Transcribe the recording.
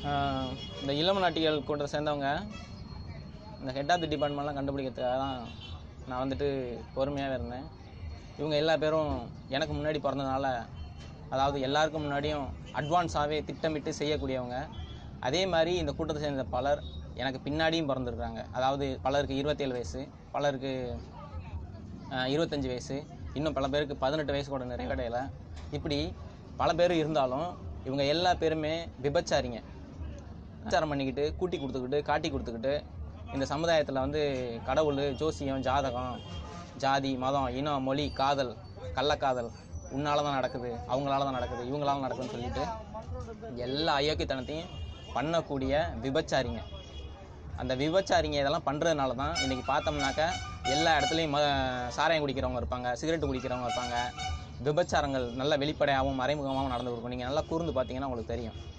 ஆஹ் இந்த இளம் நாட்டிகள் கூட்டத்தை சேர்ந்தவங்க இந்த ஹெட் ஆஃப் தி டிபார்ட்மெண்ட்லாம் கண்டுபிடிக்கிறதுக்காக தான் நான் வந்துட்டு பொறுமையாகவே இருந்தேன் இவங்க எல்லா பேரும் எனக்கு முன்னாடி பிறந்ததுனால அதாவது எல்லாருக்கும் முன்னாடியும் அட்வான்ஸாகவே திட்டமிட்டு செய்யக்கூடியவங்க அதே மாதிரி இந்த கூட்டத்தை சேர்ந்த பலர் எனக்கு பின்னாடியும் பிறந்திருக்காங்க அதாவது பலருக்கு இருபத்தேழு வயசு பலருக்கு ஆஹ், இருபத்தஞ்சு வயசு இன்னும் பல பேருக்கு பதினெட்டு வயசு கூட நிறைவடையலை இப்படி பல பேர் இருந்தாலும் இவங்க எல்லா பேருமே விபச்சாரிங்க விபச்சாரம் பண்ணிக்கிட்டு கூட்டி கொடுத்துக்கிட்டு காட்டி கொடுத்துக்கிட்டு இந்த சமுதாயத்தில் வந்து கடவுள் ஜோசியம் ஜாதகம் ஜாதி மதம் இனம் மொழி காதல் கள்ளக்காதல் உன்னால தான் நடக்குது அவங்களால தான் நடக்குது இவங்களால நடக்குதுன்னு சொல்லிட்டு எல்லா அயோக்கியத்தனத்தையும் பண்ணக்கூடிய விபச்சாரிங்க அந்த விபச்சாரிங்க இதெல்லாம் பண்ணுறதுனால தான் இன்றைக்கி பார்த்தோம்னாக்க எல்லா இடத்துலையும் ம சாராயம் குடிக்கிறவங்க இருப்பாங்க சிகரெட் குடிக்கிறவங்க இருப்பாங்க விபச்சாரங்கள் நல்ல வெளிப்படையாகவும் மறைமுகமாகவும் நடந்து இருக்கும் நீங்கள் நல்லா கூர்ந்து பார்த்தீங்கன்னா உங்களுக்கு தெரியும்